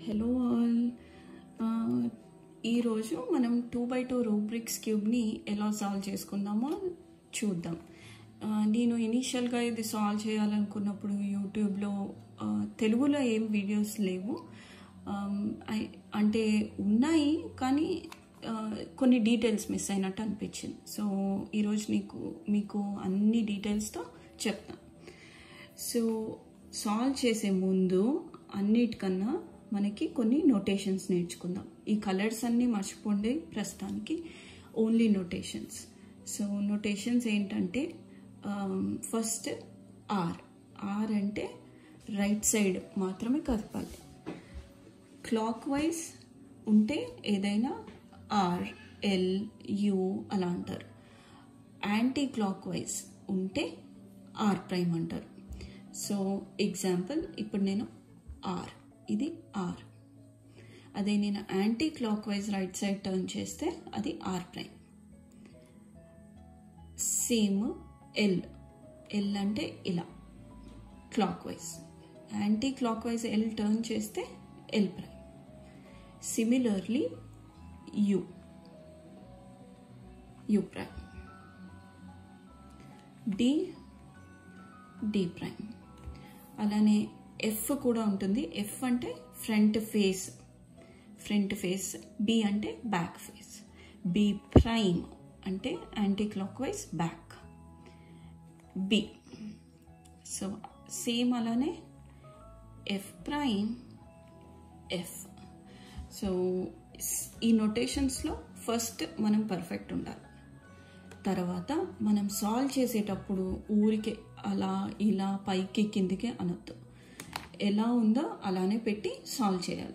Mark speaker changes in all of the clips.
Speaker 1: hello all ఈరోజు మనం two by two Rubik's క్యూబ్ని ఎలా సాల్వ్ చేసుకుందామో చూద్దాం ఆ, నేను ఇనీషియల్గా ఇది సాల్వ్ చేయాలనుకున్నప్పుడు యూట్యూబ్లో ఆ, తెలుగులో ఏం వీడియోస్ లేవు ఆమ్, ఐ- అంటే ఉన్నాయి కానీ ఆ, కొన్ని డీటెయిల్స్ మిస్ అయినట్టు అనిపించింది సో ఈరోజు నీకు మీకు అన్ని డీటెయిల్స్తో చెప్తాను సో సాల్వ్ చేసే ముందు అన్నిటికన్నా మనకి కొన్ని నోటేషన్స్ నేర్చుకుందాం ఈ కలర్స్ అన్నీ మర్చిపోండి ప్రస్తుతానికి ఓన్లీ నోటేషన్స్ సో నోటేషన్స్ ఏంటంటే ఫస్ట్ ఆర్ ఆర్ అంటే రైట్ సైడ్ మాత్రమే కదపాలి క్లాక్ వైజ్ ఉంటే ఏదైనా ఆర్ ఎల్ యు అలా అంటారు యాంటీ క్లాక్ వైజ్ ఉంటే ఆర్ ప్రైమ్ అంటారు సో ఎగ్జాంపుల్ ఇప్పుడు నేను ఆర్ ఇది ఆర్ అదే నేను anticlockwise right side turn చేస్తే అది R prime same L L అంటే ఇలా clockwise anticlockwise L turn చేస్తే L prime similarly U U prime D D prime అలానే ఎఫ్ కూడా ఉంటుంది ఎఫ్ అంటే front face front face B అంటే బ్యాక్ ఫేస్ బి ప్రైమ్ అంటే anti clockwise back B so same అలానే F prime F so ఈ నొటేషన్స్లో first మనం పర్ఫెక్ట్ ఉండాలి తర్వాత మనం సాల్వ్ చేసేటప్పుడు ఊరికే అలా ఇలా పైకి కిందికి అనొద్దు ఎలా ఉందో అలానే పెట్టి సాల్వ్ చేయాలి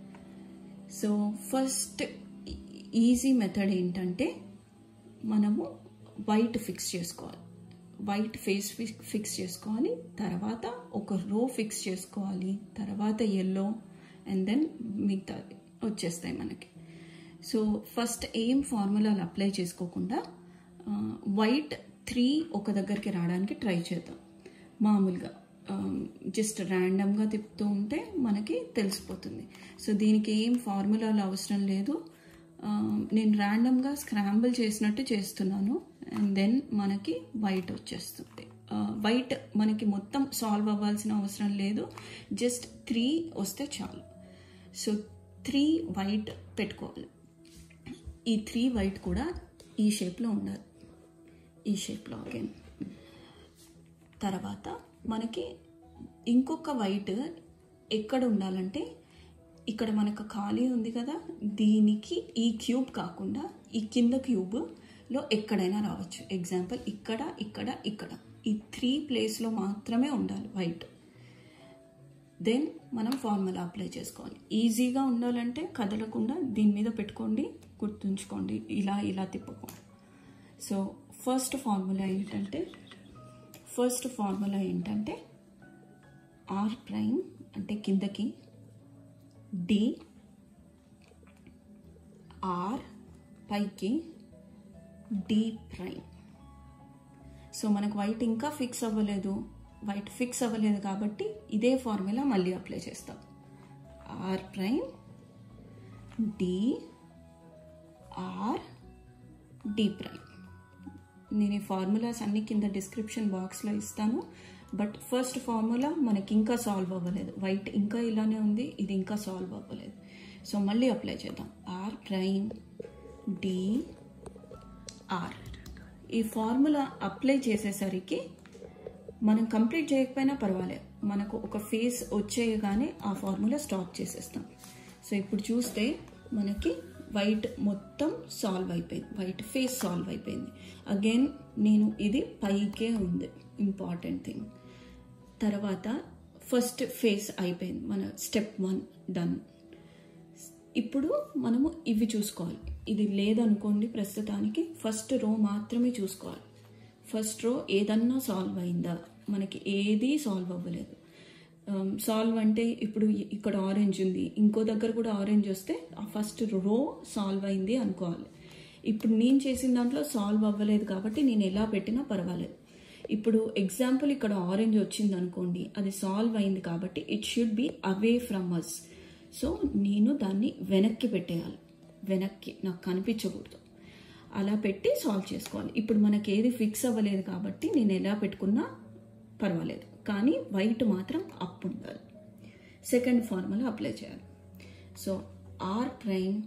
Speaker 1: సో ఫస్ట్ ఈజీ మెథడ్ ఏంటంటే మనము వైట్ ఫిక్స్ చేసుకోవాలి వైట్ ఫేస్ ఫిక్స్ చేసుకోవాలి తర్వాత ఒక రో ఫిక్స్ చేసుకోవాలి తర్వాత ఎల్లో అండ్ దెన్ మిగతా వచ్చేస్తాయి మనకి సో ఫస్ట్ ఏం ఫార్ములాలు అప్లై చేసుకోకుండా వైట్ త్రీ ఒక దగ్గరికి రావడానికి ట్రై చేద్దాం మామూలుగా జస్ట్ ర్యాండమ్గా తిప్పుతూ ఉంటే మనకి తెలిసిపోతుంది సో దీనికి ఏం ఫార్ములాలు అవసరం లేదు ఆ, నేను ర్యాండమ్గా స్క్రాంబుల్ చేసినట్టు చేస్తున్నాను అండ్ దెన్ మనకి వైట్ వచ్చేస్తుంది వైట్ మనకి మొత్తం సాల్వ్ అవ్వాల్సిన అవసరం లేదు జస్ట్ త్రీ వస్తే చాలు సో త్రీ వైట్ పెట్టుకోవాలి ఈ త్రీ వైట్ కూడా ఈ షేప్లో ఉండాలి ఈ షేప్లో అగైన్ తర్వాత మనకి ఇంకొక వైట్ ఎక్కడ ఉండాలంటే ఇక్కడ మనకు ఖాళీ ఉంది కదా దీనికి ఈ క్యూబ్ కాకుండా ఈ కింద క్యూబ్లో ఎక్కడైనా రావచ్చు ఎగ్జాంపుల్ ఇక్కడ ఇక్కడ ఇక్కడ ఈ త్రీ ప్లేస్లో మాత్రమే ఉండాలి వైట్ దెన్ మనం ఫార్ములా అప్లై చేసుకోవాలి ఈజీగా ఉండాలంటే కదలకుండా దీని మీద పెట్టుకోండి గుర్తుంచుకోండి ఇలా ఇలా తిప్పుకోండి సో ఫస్ట్ ఫార్ములా ఏంటంటే ఫస్ట్ ఫార్ములా ఏంటంటే ఆర్ ప్రైమ్ అంటే కిందకి డి ఆర్ పైకి డి ప్రైమ్ సో మనకు వైట్ ఇంకా ఫిక్స్ అవ్వలేదు వైట్ ఫిక్స్ అవ్వలేదు కాబట్టి ఇదే ఫార్ములా మళ్ళీ అప్లై చేస్తాం R prime D R D prime నేను ఈ ఫార్ములాస్ అన్ని కింద డిస్క్రిప్షన్ బాక్స్లో ఇస్తాను బట్ ఫస్ట్ ఫార్ములా మనకి ఇంకా సాల్వ్ అవ్వలేదు వైట్ ఇంకా ఇలానే ఉంది ఇది ఇంకా సాల్వ్ అవ్వలేదు సో మళ్ళీ అప్లై చేద్దాం ఆర్ ప్రైమ్ డి ఆర్ ఈ ఫార్ములా అప్లై చేసేసరికి మనం కంప్లీట్ చేయకపోయినా పర్వాలేదు మనకు ఒక ఫేస్ వచ్చేయగానే ఆ ఫార్ములా స్టాప్ చేసేస్తాం సో ఇప్పుడు చూస్తే మనకి వైట్ మొత్తం సాల్వ్ అయిపోయింది వైట్ ఫేస్ సాల్వ్ అయిపోయింది అగైన్ నేను ఇది పైకే ఉంది ఇంపార్టెంట్ థింగ్ తర్వాత ఫస్ట్ ఫేస్ అయిపోయింది మన స్టెప్ వన్ డన్ ఇప్పుడు మనము ఇవి చూసుకోవాలి ఇది లేదనుకోండి ప్రస్తుతానికి ఫస్ట్ రో మాత్రమే చూసుకోవాలి ఫస్ట్ రో ఏదన్నా సాల్వ్ అయిందా మనకి ఏది సాల్వ్ అవ్వలేదు సాల్వ్ అంటే ఇప్పుడు ఇక్కడ ఆరెంజ్ ఉంది ఇంకో దగ్గర కూడా ఆరెంజ్ వస్తే ఆ ఫస్ట్ రో సాల్వ్ అయింది అనుకోవాలి ఇప్పుడు నేను చేసిన దాంట్లో సాల్వ్ అవ్వలేదు కాబట్టి నేను ఎలా పెట్టినా పర్వాలేదు ఇప్పుడు ఎగ్జాంపుల్ ఇక్కడ ఆరెంజ్ వచ్చింది అనుకోండి అది సాల్వ్ అయింది కాబట్టి it should be away from us so నేను దాన్ని వెనక్కి పెట్టేయాలి వెనక్కి నాకు కనిపించకూడదు అలా పెట్టి సాల్వ్ చేసుకోవాలి ఇప్పుడు మనకి ఏది ఫిక్స్ అవ్వలేదు కాబట్టి నేను ఎలా పెట్టుకున్నా పర్వాలేదు కానీ వైట్ మాత్రం అప్ ఉండాలి సెకండ్ ఫార్ములా అప్లై చేయాలి so R prime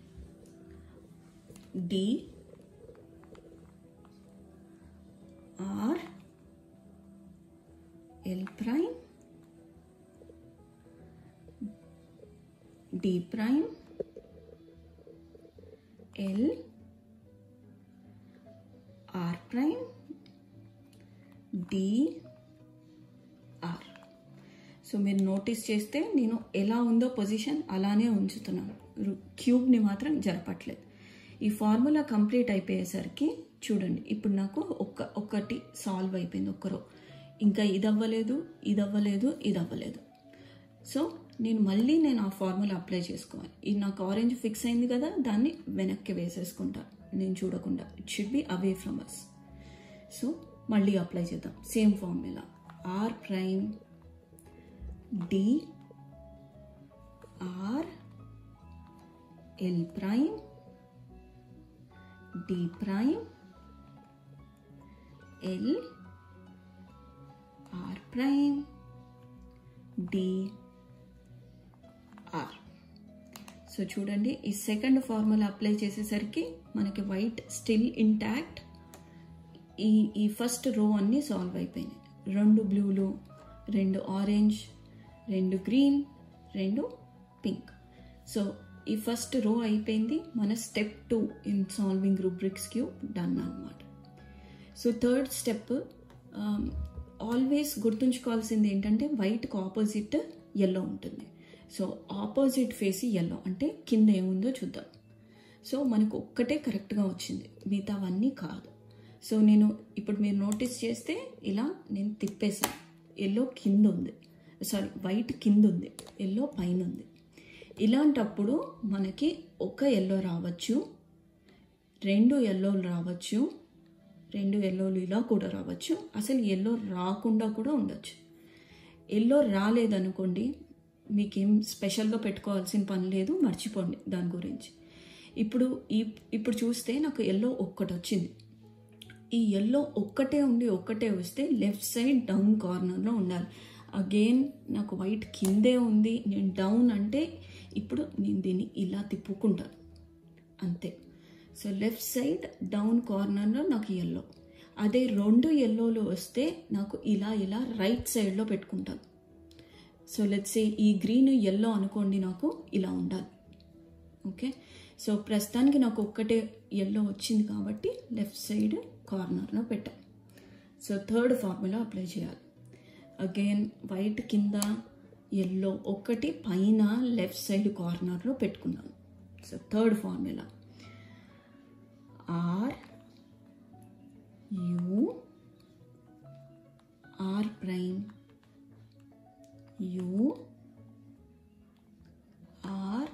Speaker 1: D R L prime D prime L R prime D R so మీరు నోటీస్ చేస్తే నేను ఎలా ఉందో పొజిషన్ అలానే ఉంచుతున్నాను రు- క్యూబ్ని మాత్రం జరపట్లేదు ఈ ఫార్ములా కంప్లీట్ అయిపోయేసరికి చూడండి ఇప్పుడు నాకు ఒక్క ఒక్కటి సాల్వ్ అయిపోయింది ఒక్క రో ఇంకా ఇది అవ్వలేదు ఇది అవ్వలేదు ఇది అవ్వలేదు సో నేను మళ్ళీ నేను ఆ ఫార్ములా అప్లై చేసుకోవాలి ఇది నాకు ఆరెంజ్ ఫిక్స్ అయింది కదా దాన్ని వెనక్కి వేసేసుకుంటా నేను చూడకుండా it should be away from us so మళ్ళీ అప్లై చేద్దాం same formula R prime D R L prime D prime L R prime D R so చూడండి ఈ సెకండ్ ఫార్ములా అప్లై చేసేసరికి మనకి వైట్ స్టిల్ ఇంటాక్ట్ ఈ ఈ ఫస్ట్ రో అన్నీ solve అయిపోయినాయి రెండు బ్లూలు రెండు ఆరెంజ్ రెండు గ్రీన్ రెండు పింక్ సో ఈ ఫస్ట్ రో అయిపోయింది మన step two in solving Rubik's cube done అనమాట సో థర్డ్ స్టెప్ ఆల్వేస్ గుర్తుంచుకోవాల్సింది ఏంటంటే వైట్కి ఆపోజిట్ ఎల్లో ఉంటుంది సో ఆపోజిట్ ఫేస్ ఎల్లో అంటే కింద ఏముందో చూద్దాం సో మనకు ఒక్కటే కరెక్ట్గా వచ్చింది మిగతావన్నీ కాదు సో నేను ఇప్పుడు మీరు నోటీస్ చేస్తే ఇలా నేను తిప్పేసాను ఎల్లో కింద ఉంది సారీ వైట్ కింద ఉంది ఎల్లో పైన ఉంది ఇలాంటప్పుడు మనకి ఒక ఎల్లో రావచ్చు రెండు ఎల్లోలు రావచ్చు రెండు ఎల్లోలు ఇలా కూడా రావచ్చు అసలు ఎల్లో రాకుండా కూడా ఉండొచ్చు ఎల్లో రాలేదనుకోండి మీకేం స్పెషల్గా పెట్టుకోవాల్సిన పని లేదు మర్చిపోండి దాని గురించి ఇప్పుడు ఈ ఇప్పుడు చూస్తే నాకు ఎల్లో ఒక్కటి వచ్చింది ఈ ఎల్లో ఒక్కటే ఉండి ఒక్కటే వస్తే లెఫ్ట్ సైడ్ డౌన్ కార్నర్లో ఉండాలి అగైన్ నాకు వైట్ కిందే ఉంది నేను డౌన్ అంటే ఇప్పుడు నేను దీన్ని ఇలా తిప్పుకుంటాను అంతే సో లెఫ్ట్ సైడ్ డౌన్ కార్నర్లో నాకు ఎల్లో అదే రెండు ఎల్లోలు వస్తే నాకు ఇలా ఇలా రైట్ సైడ్లో పెట్టుకుంటాను సో లెట్స్ సే ఈ గ్రీన్ ఎల్లో అనుకోండి నాకు ఇలా ఉండాలి ఓకే సో ప్రస్తుతానికి నాకు ఒక్కటే ఎల్లో వచ్చింది కాబట్టి లెఫ్ట్ సైడ్ కార్నర్లో పెట్టాను సో థర్డ్ ఫార్ములా అప్లై చేయాలి అగైన్ వైట్ కింద ఎల్లో ఒక్కటి పైన లెఫ్ట్ సైడ్ కార్నర్లో పెట్టుకున్నాను so third formula R U R prime U R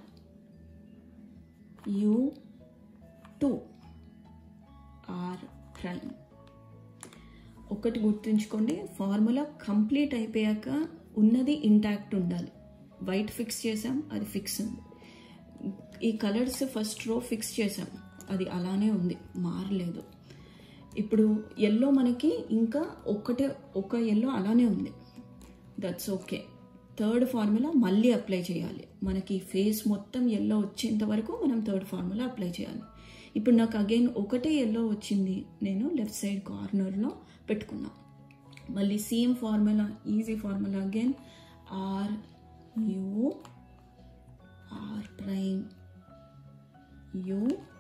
Speaker 1: U two R prime ఒకటి గుర్తుంచుకోండి ఫార్ములా కంప్లీట్ అయిపోయాక ఉన్నది ఇంటాక్ట్ ఉండాలి వైట్ ఫిక్స్ చేసాం అది ఫిక్స్ ఉంది ఈ కలర్స్ ఫస్ట్ రో ఫిక్స్ చేసాం అది అలానే ఉంది మారలేదు ఇప్పుడు ఎల్లో మనకి ఇంకా ఒక్కటే ఒక ఎల్లో అలానే ఉంది దట్స్ ఓకే థర్డ్ ఫార్ములా మళ్ళీ అప్లై చేయాలి మనకి ఫేస్ మొత్తం ఎల్లో వచ్చేంత వరకు మనం థర్డ్ ఫార్ములా అప్లై చేయాలి ఇప్పుడు నాకు అగైన్ ఒకటే ఎల్లో వచ్చింది నేను లెఫ్ట్ సైడ్ కార్నర్లో పెట్టుకున్నా మళ్ళీ same formula easy formula again R U R prime U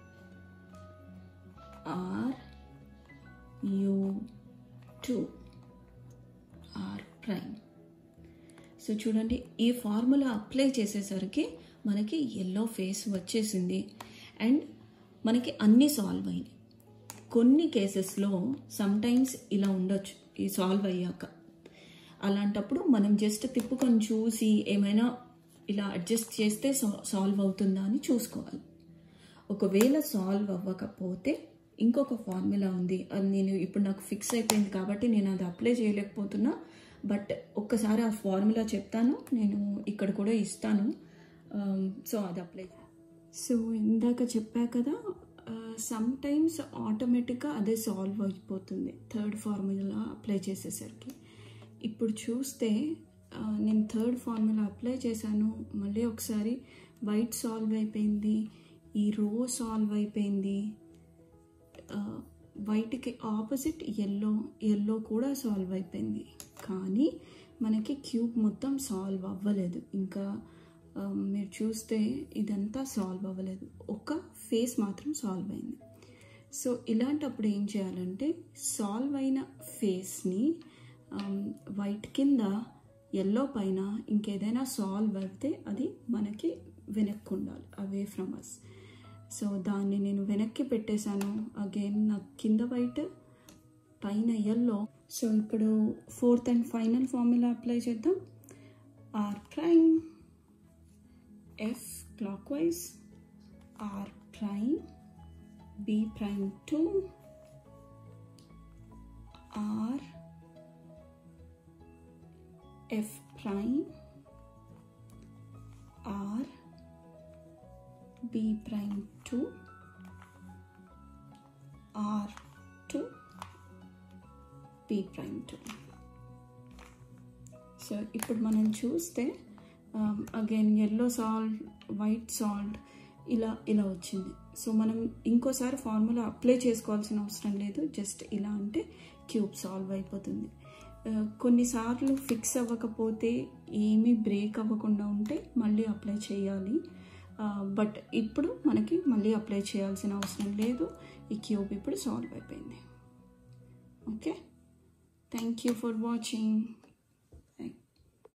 Speaker 1: R U two R prime so చూడండి ఈ ఫార్ములా అప్లై చేసేసరికి మనకి ఎల్లో ఫేస్ వచ్చేసింది అండ్ మనకి అన్నీ సాల్వ్ అయినాయి కొన్ని కేసెస్లో సమ్టైమ్స్ ఇలా ఉండొచ్చు ఈ సాల్వ్ అయ్యాక అలాంటప్పుడు మనం జస్ట్ తిప్పుకొని చూసి ఏమైనా ఇలా అడ్జస్ట్ చేస్తే సాల్వ్ అవుతుందా అని చూసుకోవాలి ఒకవేళ సాల్వ్ అవ్వకపోతే ఇంకొక ఫార్ములా ఉంది అది నేను ఇప్పుడు నాకు ఫిక్స్ అయిపోయింది కాబట్టి నేను అది అప్లై చేయలేకపోతున్నా బట్ ఒక్కసారి ఆ ఫార్ములా చెప్తాను నేను ఇక్కడ కూడా ఇస్తాను సో అది అప్లై సో ఇందాక చెప్పా కదా సమ్ టైమ్స్ ఆటోమేటిక్గా అదే సాల్వ్ అయిపోతుంది థర్డ్ ఫార్ములా అప్లై చేసేసరికి ఇప్పుడు చూస్తే ఆ, నేను థర్డ్ ఫార్ములా అప్లై చేశాను మళ్ళీ ఒకసారి వైట్ సాల్వ్ అయిపోయింది ఈ రో సాల్వ్ అయిపోయింది ఆ, వైట్కి ఆపోజిట్ ఎల్లో ఎల్లో కూడా సాల్వ్ అయిపోయింది కానీ మనకి క్యూబ్ మొత్తం సాల్వ్ అవ్వలేదు ఇంకా ఆ, మీరు చూస్తే ఇదంతా సాల్వ్ అవ్వలేదు ఒక ఫేస్ మాత్రం సాల్వ్ అయింది సో ఇలాంటప్పుడు ఏం చేయాలంటే సాల్వ్ అయిన ఫేస్ని వైట్ కింద ఎల్లో పైన ఇంకేదైనా సాల్వ్ అయితే అది మనకి వెనక్కి ఉండాలి అవే ఫ్రమ్ అస్ సో దాన్ని నేను వెనక్కి పెట్టేశాను అగైన్ నాకు కింద వైట్ పైన ఎల్లో సో ఇప్పుడు fourth and final formula apply చేద్దాం R prime F clockwise R prime B prime two R F prime R B prime two R two B prime two so ఇప్పుడు మనం చూస్తే again yellow solved white solved ఇలా ఇలా వచ్చింది so మనం ఇంకోసారి formula apply చేసుకోవాల్సిన అవసరం లేదు జస్ట్ ఇలా అంటే క్యూబ్ సాల్వ్ అయిపోతుంది ఆ, కొన్నిసార్లు ఫిక్స్ అవ్వకపోతే ఏమీ బ్రేక్ అవ్వకుండా ఉంటే మళ్ళీ అప్లై చేయాలి బట్ ఇప్పుడు మనకి మళ్ళీ అప్లై చేయాల్సిన అవసరం లేదు ఈ క్యూబ్ ఇప్పుడు సాల్వ్ అయిపోయింది okay thank you for watching